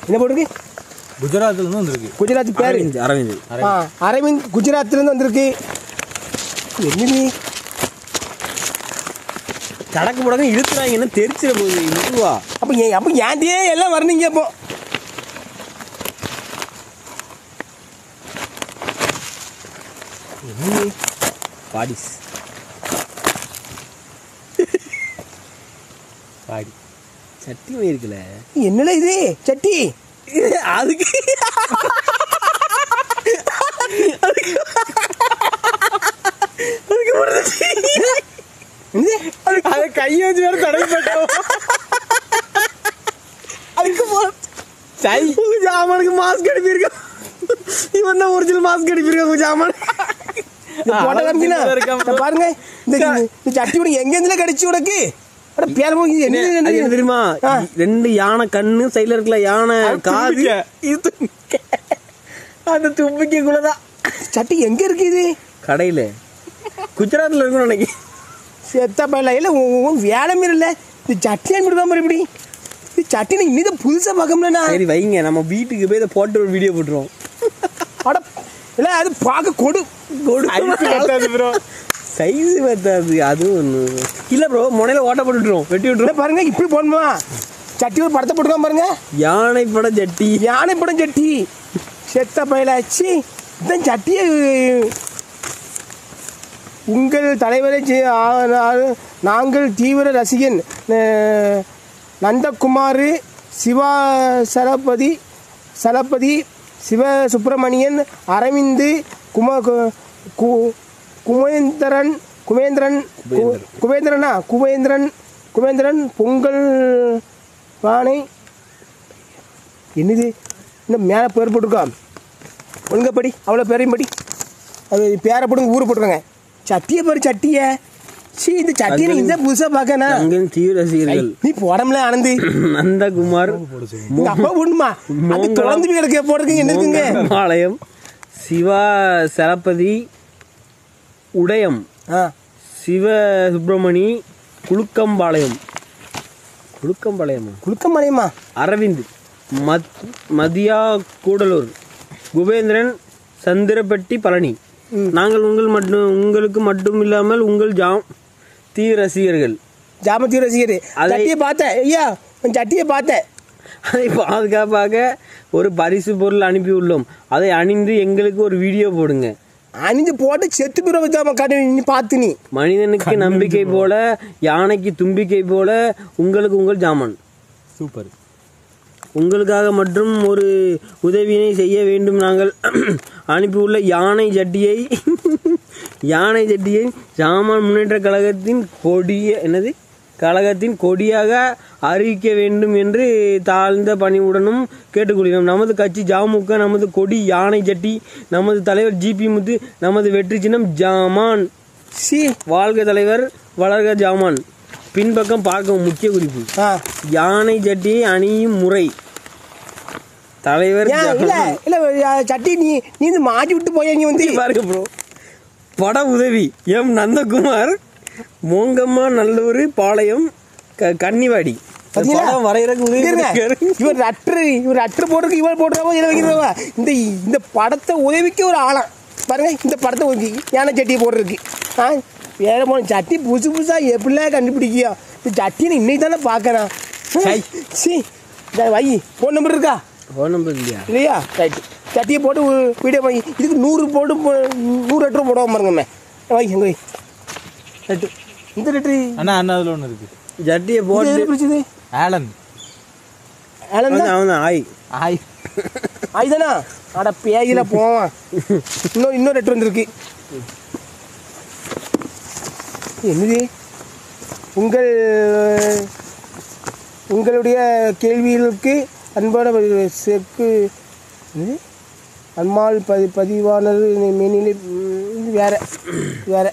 என்ன போட்டிருக்கு குஜராத்ல இருந்து வந்திருக்கு குஜராத் பேர் அரவிந்த் அரவிந்த் ஆ அரவிந்த் குஜராத்லேருந்து வந்திருக்கு என்னது கடக்கு முடக்கம் இழுத்துறாங்கன்னா தெரிச்சிட போகுது மெதுவா அப்போ ஏன் அப்போ ஏன்டியே எல்லாம் வரணுங்க அப்போ என்னது? பாடிஸ் பாடி சட்டி மணி இருக்குல்ல என்னடா இது சட்டி அதுக்கு என்னது அதை கையை வச்சு வேற தடவி போட்டோம் அதுக்கு போ சை உங்க ஜாமானுக்கு மாஸ்க் அனுப்பியிருக்கான் இவன் தான் ஒரிஜினல் மாஸ்க் அனுப்பியிருக்கான் உங்க ஜாமான் இந்த போட்டோ காமிக்கினா இந்த பாருங்க இந்த இந்த சட்டி உனக்கு எங்கேருந்துல கிடைச்சி உனக்கு அட பேர் போய் இது என்னது அது என்னது என்ன தெரியுமா ஆ. ரெண்டு யானை கண்ணு சைடுல இருக்கல யானை அது காது தும்பிக்கை. இது தும்பிக்கை. அந்த தும்பிக்கைக்குள்ளதான் சட்டி எங்க இருக்கு இது கடையில குஜராத்ல இருக்கும் நினைக்கிறேன் செத்த பையல இல்ல உன் உன் வேலை மீறல இல்ல இந்த சட்டி அனுப்பிடுவா மாதிரி இப்படி இது சட்டி நான் இன்னும் புதுசா பார்க்கணும்னா சரி வைங்க நம்ம வீட்டுக்கு போய் இதை போட்டு ஒரு வீடியோ போட்டுருவோம் அட இல்ல அது பார்க்க கொடு ப்ரோ சைஸ் பத்தாது அதுவும் ஒன்று இல்லை ப்ரோ முனையில ஓட்ட போட்டுட்டுருவோம் வெட்டி இல்ல விட்டுருவோம் பாருங்க இப்படி போடணுமா சட்டி ஒரு படத்தை போட்டுக்காம பாருங்க யானை பட ஜட்டி யானை படம் சட்டி செத்த பயிலாச்சு இதான் சட்டியை உங்கள் தலைவரை சி- ஆ- நா- நாங்கள் தீவிர ரசிகன் அஹ், நந்தகுமார் சிவா சரபதி சலபதி சிவ சுப்பிரமணியன் அரவிந்து கும கு- கு- குமேந்திரன் குமேந்திரன் கு- குபேந்திரனா குபேந்திரன் குபேந்திரன் பொங்கல் பானை என்னது இந்த மேலே பேர் போட்டிருக்கோம் ஒழுங்க படி அவ்வளோ பேரையும் படி அது பேரை போடுங்க ஊரை போட்டுருங்க சட்டியை பாரு சட்டியை சீ இந்த சட்டியை நீ இந்த புதுசாக பார்க்கணா அங்கே தீவிர ரசிகர்கள் நீ போடம்ல ஆனந்து நந்தகுமார் உங்க அப்பா போடணுமா அது தொடர்ந்து போய் கிடக்க போடுறதுக்கு என்ன இருக்குங்க பாளையம் சிவா சரபதி உதயம் ஆ சிவ சுப்பிரமணி குளுக்கம்பாளையம் குளுக்கம்பாளையமா குளுக்க மலையம்மா அரவிந்த் மத் மதியா கூடலூர் குபேந்திரன் சந்திரப்பட்டி பழனி நாங்கள் உங்கள் மட்டும் உங்களுக்கு மட்டும் இல்லாமல் உங்கள் ஜாம் தீ ரசிகர்கள் ஜாமத்தி ரசிகர் அதை- சட்டியை பார்த்தேன் ஐயா உன் சட்டியை பார்த்தேன் அதை பாதுகாப்பாக ஒரு பரிசு பொருள் அனுப்பியுள்ளோம் அதை அணிந்து எங்களுக்கு ஒரு வீடியோ போடுங்க அணிஞ்சு போட்டு செத்து பிற வச்சாம கடை நீ பார்த்து நீ மனிதனுக்கு நம்பிக்கை போல யானைக்கு தும்பிக்கை போல உங்களுக்கு உங்கள் ஜாமான் சூப்பர் உங்களுக்காக மற்றும் ஒரு உதவியினை செய்ய வேண்டும் நாங்கள் அனுப்பியுள்ள யானை ஜட்டியை யானை ஜட்டியை ஜாமான் முன்னேற்ற கழகத்தின் கொடிய என்னது கழகத்தின் கொடியாக அறிவிக்க வேண்டும் என்று தாழ்ந்த பணிவுடனும் கேட்டுக்கொள்கிறோம் நமது கட்சி ஜாமுக நமது கொடி யானை ஜட்டி நமது தலைவர் ஜிபி முத்து நமது வெற்றி சின்னம் ஜாமான் சி வாழ்க தலைவர் வளர்க ஜாமான் பின்பக்கம் பார்க்கவும் முக்கிய குறிப்பு ஆ யானை ஜட்டியை அணியும் முறை தலைவர் ஏன் இல்ல ஜாமான். இல்ல அஹ், சட்டி நீ நீ இந்த மாட்டி விட்டு போய் இங்க வந்து பாருங்க ப்ரோ பட உதவி எம் நந்தகுமார் மோங்கம்மா நல்லூர் பாளையம் க- கன்னிவாடி இந்த பாத்தீங்களா? படம் வரைகிறதுக்கு உதவி இங்க இருங்க. பண்ணிருக்காரு. இவர் அற்று இவர் அற்று போடுறதுக்கு இவர் போடுறவோ இதை வைக்கிறவா இந்த இந்த படத்தை உதவிக்கு ஒரு ஆளாம் பாருங்க இந்த படத்தை ஒதுக்கி யானை சட்டியை போடுறதுக்கு ஆ வேற போன சட்டி புதுசு புதுசா எப்படிலாம் கண்டுபிடிக்கியா இந்த சட்டியை நான் இன்னைக்கு தானே பார்க்கறேன் சை. சி இந்த வை ஃபோன் நம்பர் இருக்கா ஃபோன் நம்பர் இல்லையா இல்லையா ரைட்டு சட்டியை போட்டு வீடியோ வை இதுக்கு நூறு போட்டு போ- நூறு லெட்டர் போடாம பாருங்கம்மே வை எங்க வை ரைட்டு இந்த லெட்ரு அண்ணா அண்ணா அதில் ஒன்று இருக்கு ஜட்டியை இது போட்டு எது பிடிச்சது ஆலன் ஆலன் அவன் அவன் தான் ஆய் ஆய் அதுதானா அட பேயில போவான் இன்னும் இன்னொரு லெட்டர் வந்திருக்கு என்னது உங்கள் உங்களுடைய கேள்விகளுக்கு அன்பான பதில் செக்கு என்னது அம்மாள் பதி பதிவானது மெனிலே இது வேற இது வேற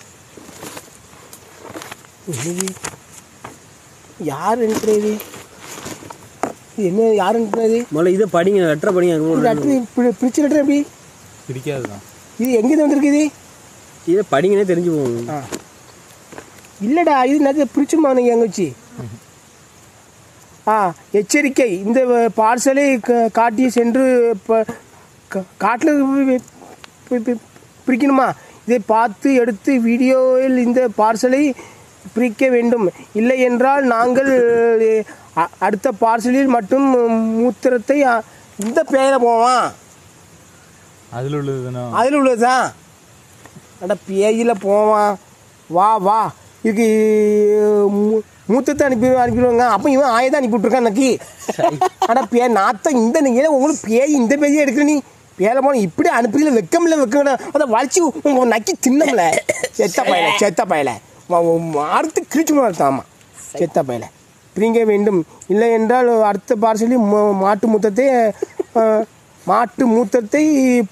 என்னது யார் அனுப்புறது இது என்ன யார் அனுப்புறது முதல்ல இதை படிங்க லெட்டரை படிங்க இது அதுக்கப்புறம் லெட்டர் இப்படி பிரிச்ச லெட்டர் எப்படி பிடிக்காது தான் இது எங்கேருந்து வந்திருக்கு இது இதை படிங்கன்னே தெரிஞ்சு போகும் ஆ இல்லைடா இது நிறைய பிரிச்சுமா நீங்கள் எங்கே வச்சு ஆ எச்சரிக்கை இந்த பார்சலை க- காட்டி சென்று ப- கா- காட்டில் பி- பி- பி- பிரிக்கணுமா இதை பார்த்து எடுத்து வீடியோவில் இந்த பார்சலை பிரிக்க வேண்டும் இல்லை என்றால் நாங்கள் அ- அடுத்த பார்சலில் மட்டும் மூத்திரத்தை அ, இந்த பேரில் போவான் அதில் உள்ளது தானே அதில் உள்ளதுதான் அட பேயில போவான் வா வா இதுக்கு மூ- மூத்தத்தை அனுப்பி அனுப்பிடுவாங்க அப்போ இவன் ஆயதான் அனுப்பி விட்ருக்கான் நக்கி அட பே நாத்தம் இந்த நீங்க உங்களுக்கு பேய் இந்த பேயே எடுக்கிற நீ பேர போன இப்படி அனுப்பில வெக்கமில்ல வெக்கமில்ல அதை வளைச்சி உங்க நக்கி தின்னம்ல செத்த பயல செத்த பயல அடுத்து கிழிச்சு ஆமாம் செத்த பயல பிரிங்க வேண்டும் இல்லை என்றால் அடுத்த பார்சலில் ம- மாட்டு மூத்தத்தை அஹ், மாட்டு மூத்தத்தை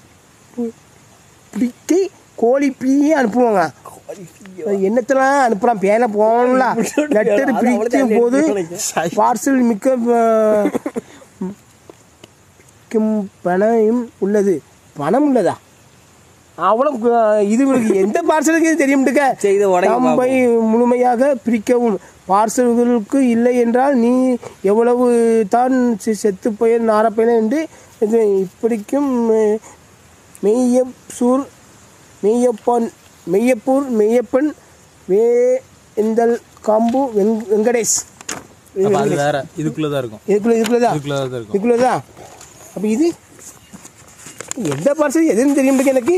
பிடிக்க கோழி பீயே அனுப்புவாங்க என்னத்தெல்லாம் அனுப்புறான் பேன போகணும்ல லெட்டர் பிரிக்கும் போது பார்சல் மிக்க அஹ், மிக்கும் பணம் உள்ளது பணம் உள்ளதா அவ்வளோ இது உங்களுக்கு எந்த பார்சலுக்கு தெரியும்ட்டுக்க சரி, இதை உடைங்க தம்பை முழுமையாக பிரிக்கவும் பார்சல்களுக்கு இல்லை என்றால் நீ எவ்வளவு தான் செ- செத்து பயிர் நாரப்பயன் என்று இது இப்படிக்கும் அஹ், மெய்யசூர் மெய்யப்பன் மெய்யப்பூர் மெய்யப்பன் வே எந்தல் காம்பு வெங் வெங்கடேஷ் அப்போ அது வேற இதுக்குள்ளே தான் இருக்கும் இதுக்குள்ள இதுக்குள்ளதா இதுக்குள்ளே தான் இருக்கும் இதுக்குள்ளதா அப்போ இது எந்த பார்சல் எதுன்னு தெரியும் எனக்கு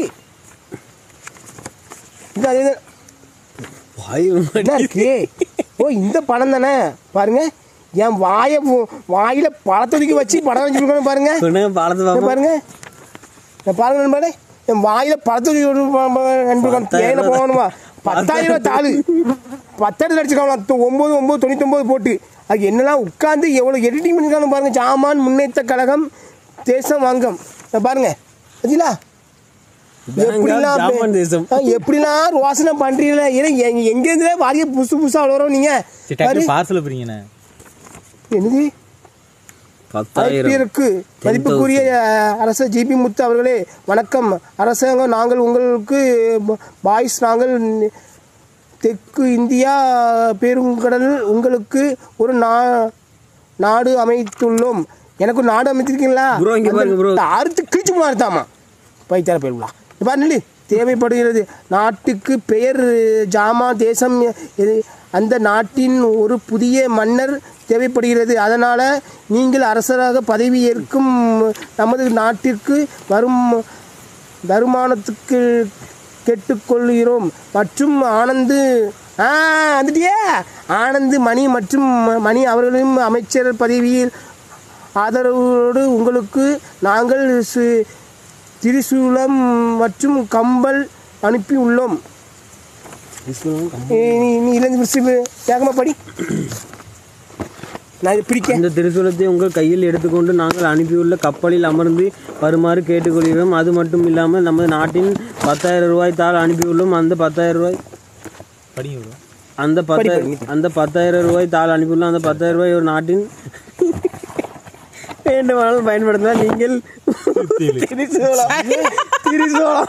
இது அது வாய் என்ன இருக்கு ஓ இந்த படம் தானே பாருங்க என் வாயை பு- வாயில பழத்தொதுக்கி வச்சு படம் வச்சுருக்கணும் பாருங்க சொன்னாங்க பாலத்தை இங்க பார்ப்போம் பாருங்க நான் பாருங்க நண்பரே என் வாயில பழத்தொதுக்கி நண்பர்கள் தேயில போகணுமா பத்தாயிரம் ரூபாய் தாளு பத்தாயிரம் அடிச்சிருக்காங்க ஒம்பது ஒம்பது தொண்ணூத்தொம்பது போட்டு அது என்னெல்லாம் உட்காந்து எவ்வளோ எடிட்டிங் பண்ணிருக்காங்க பாருங்க ஜாமான் முன்னேற்ற கழகம் தேசம் வாங்கம் இங்க பாருங்க சரிங்களா எப்படிலாம் ஜாமான் தேசம். ஆ, எப்படிலாம் ரோசனை பண்றீங்களா ஏன்னா எங்க எங்கேருந்து வாரிய புதுசு புதுசா வளரும் நீங்க சரி பாரு. டக்கு பார்சலை பிரிங்கண்ணே என்னது பத்தாயிரம் ஐபிஆருக்கு மதிப்புக்குரிய அஹ், அரசர் ஜிபி முத்து அவர்களே வணக்கம் அரசாங்கம் நாங்கள் உங்களுக்கு பாய்ஸ் நாங்கள் தெற்கு இந்தியா பெருங்கடல் உங்களுக்கு ஒரு நா நாடு அமைத்துள்ளோம் எனக்கு ஒரு நாடு அமைத்திருக்கீங்களா Bro, இங்க பாருங்க bro. அந்த அறுத்து கிழிச்சு மாறுத்தாமா பைத்தார பேருங்களா பாரு நில்லு தேவைப்படுகிறது நாட்டுக்கு பெயர் ஜாமா தேசம் எது அந்த நாட்டின் ஒரு புதிய மன்னர் தேவைப்படுகிறது அதனால் நீங்கள் அரசராக பதவி ஏற்கும் நமது நாட்டிற்கு வரும் வருமானத்துக்கு கேட்டுக்கொள்கிறோம் மற்றும் ஆனந்து ஆ வந்துட்டியா ஆனந்த் மணி மற்றும் மணி அவர்களும் அமைச்சர் பதவியில் ஆதரவோடு உங்களுக்கு நாங்கள் சு- திரிசூலம் மற்றும் கம்பல் அனுப்பி உள்ளோம் நீ நீ இருந்து வேகமாக படி நான் இது பிடிக்க அந்த திருசூலத்தை உங்கள் கையில் எடுத்துக்கொண்டு நாங்கள் அனுப்பியுள்ள கப்பலில் அமர்ந்து வருமாறு கேட்டுக்கொள்கிறோம் அது மட்டும் இல்லாமல் நமது நாட்டின் பத்தாயிரம் ரூபாய் தாள் அனுப்பியுள்ளோம் அந்த பத்தாயிரம் ரூபாய் படிங்க bro. அந்த பத்தாயிரம் அந்த பத்தாயிரம் ரூபாய் தாள் அனுப்பியுள்ளோம் அந்த பத்தாயிரம் ரூபாய் ஒரு நாட்டின் வேண்டுமானால் பயன்படுத்தினால் நீங்கள் திரிசூலம் திரிசூலம்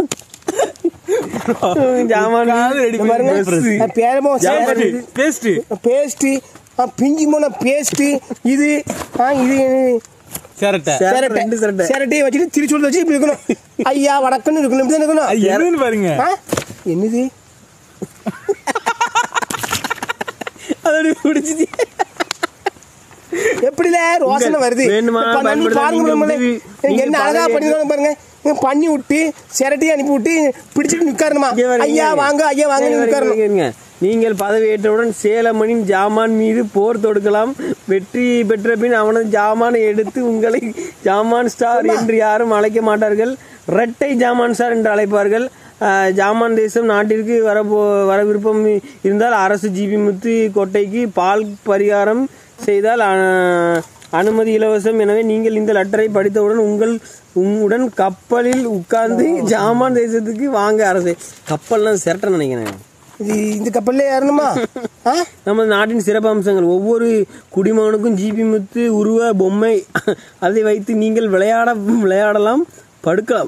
ஜாமான் இந்த பாருங்க நான் பேரமோ பேஸ்ட் பேஸ்ட்டு பிஞ்சி போன பேஸ்ட்டு இது ஆ இது சேரட்டை சேரட்டை, ரெண்டு சேரட்டை. சேரட்டையை வச்சுட்டு திருச்சூர் வச்சு இப்படி இருக்கணும் ஐயா வணக்கம்னு இருக்கணும் இப்படி தான் இருக்கணும் அது என்னன்னு பாருங்க ஆ? என்னது அதோட பிடிச்சிச்சு எப்படில ரோசனை வருது வேண்டுமானால் இப்ப நான் பயன்படுத்த பாருங்க நீங்க நம்மளே. உதவி- எனக்கு நீங்க என்ன அழகா பதவி பண்ணிருக்காங்க பாருங்க இங்க பண்ணி விட்டு சிரட்டையை அனுப்பி விட்டு பிடிச்சிட்டு நிற்காருமா இங்க வரீங்க. ஐயா வாங்க ஐயா வாங்க இங்க வரீங்க, நிற்காரணும் இங்க இருங்க. நீங்கள் பதவியேற்றவுடன் சேலமணின் ஜாமான் மீது போர் தொடுக்கலாம் வெற்றி பெற்ற பின் அவனது ஜாமானை எடுத்து உங்களை ஜாமான் ஸ்டார் என்று யாரும் அழைக்க மாட்டார்கள் இரட்டை ஜாமான் ஸ்டார் என்று அழைப்பார்கள் அஹ், ஜாமான் தேசம் நாட்டிற்கு வர போ- வர விருப்பம் இருந்தால் அரசு ஜிபி முத்து கோட்டைக்கு பால் பரிகாரம் செய்தால் அஹ், அனுமதி இலவசம் எனவே நீங்கள் இந்த லெட்டரை படித்தவுடன் உங்கள் உங்களுடன் கப்பலில் உட்கார்ந்து ஜாமான் தேசத்துக்கு வாங்க அரசு கப்பல்லாம் சிரட்டை நினைக்கிறேன் இது இந்த கப்பல்ல ஏறணுமா ஆ? நமது நாட்டின் சிறப்பு அம்சங்கள் ஒவ்வொரு குடிமகனுக்கும் ஜிபி முத்து உருவ பொம்மை அதை வைத்து நீங்கள் விளையாட விளையாடலாம் படுக்கலாம்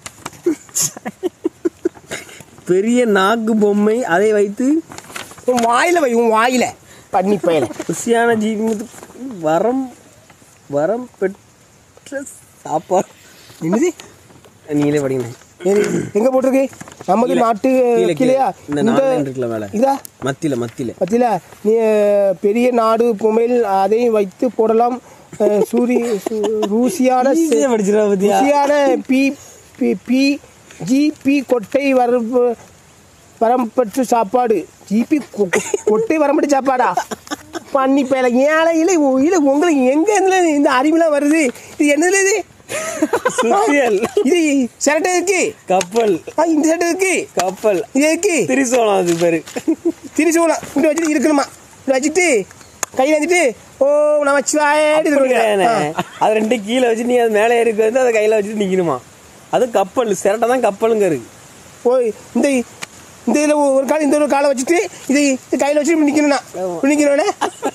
பெரிய நாக்கு பொம்மை அதை வைத்து உன் வாயில வை உன் வாயில பண்ணி பயல ருசியான ஜிபி முத்து வரம் வரம் பெற்ற சாப்பாடு என்னது நீங்களே படிங்க எது? எங்க போட்டிருக்கு நமது கீழே. நாட்டு கீழே, கீழயா கீழே. இந்த நாலு line இருக்குல்ல மேல. இதா மத்தியில மத்தியில பத்தியில நீ அஹ், பெரிய நாடு புமையில் அதை வைத்து போடலாம் அஹ், சூரி சு- ருசியான செ- ஈஸியா படிச்சிருவா பாத்தியா? ருசியான பி பி பி ஜிபி கொட்டை வரப்பு வரம்பற்று சாப்பாடு ஜிபி கொ- கொ- கொட்டை வரம்பட்டு சாப்பாடா பண்ணி பேல ஏழை இல்லை இல்லை உங்களுக்கு எங்க இருந்து இந்த அறிவுலாம் வருது இது என்னது இது சுத்தியல் இது சிரட்டை இருக்கு கப்பல் ஆ, இந்த சிரட்டை இருக்கு கப்பல் இது இருக்கு திரிசோளம் அது பேரு திரிசூலம் இப்படி வச்சுட்டு இருக்கணுமா இப்படி வச்சுட்டு கையில் வந்துட்டு ஓ நமச்சிவாயடி அப்படியாண்ணே. அது ரெண்டு கீழே வச்சு நீ அது மேலே இருக்கு வந்து அதை கையில வச்சுட்டு நிக்கணுமா அது கப்பல் சிரட்டை தான் கப்பலுங்க இருக்கு ஓய் இந்த இந்த இதில் ஒரு கால் இந்த ஒரு காலை வச்சுட்டு இது இது கையில் வச்சுட்டு இப்படி நிற்கணும்னா இப்படி நிற்கணும்னே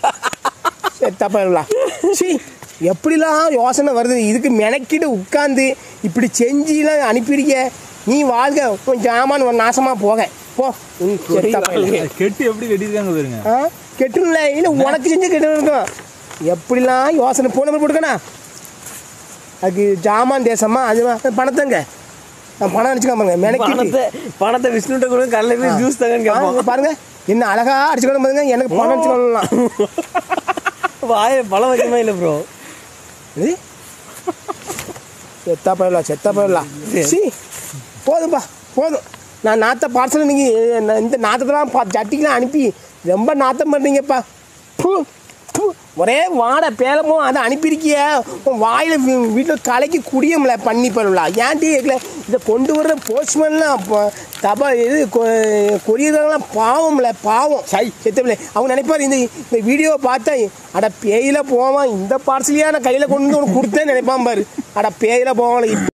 சரி தப்பா இருக்கலாம் சி எப்படிலாம் யோசனை வருது இதுக்கு மெனக்கிட்டு உட்காந்து இப்படி செஞ்சுலாம் அனுப்பியிருக்க நீ வாழ்க உன் ஜாமான் உன் நாசமா போக போ ம், சரி, தப்பா இல்லை. கெட்டு எப்படி கட்டியிருக்காங்க பாருங்க ஆ கெட்டுல இல்லை உனக்கு செஞ்சு கெட்டு இருக்கும் எப்படிலாம் யோசனை போன நம்பர் போட்டுக்கண்ணா அதுக்கு ஜாமான் தேசமா அது பணத்தங்க நான் பணம் அடிச்சுக்காம மெனக்கிட்டு பணத்தை பணத்தை விஷ்ணுட்ட கூட கல்ல போய் ஜூஸ் தங்கன்னு ஆ, கேட்பான் இங்க பாருங்க என்ன அழகா அடிச்சுக்கணும் பாருங்க எனக்கு பணம் அடிச்சுக்கலாம் வாய பழம் வைக்கமா இல்லை ப்ரோ இது செத்தா போயிடலாம் செத்தா போயிடலாம் சி போதும்பா போதும் நான் நாத்த பார்சல் நீங்கள் இந்த நாத்தத்தெல்லாம் பா ஜட்டிக்கெலாம் அனுப்பி ரொம்ப நாத்தம் பண்ணுறீங்கப்பா பூ பூ ஒரே வாடை பேலமும் அதை அனுப்பியிருக்கிய உன் வாயில் வீட்டில் கலைக்கு குடியும்ல பண்ணி போயிடலாம் ஏன்டி கேட்கல இதை கொண்டு வர்ற போஸ்ட்மேன்லாம் அப்போ தபா இது கொரியர்லாம் பாவம்ல பாவம் சை செத்தபில்லை அவங்க நினைப்பார் இந்த இந்த வீடியோவை பார்த்தா அட பேயில போவான் இந்த பார்சலையா நான் கையில் கொண்டு வந்து உனக்கு கொடுத்தேன்னு நினைப்பான் பாரு அட பேயில போவான்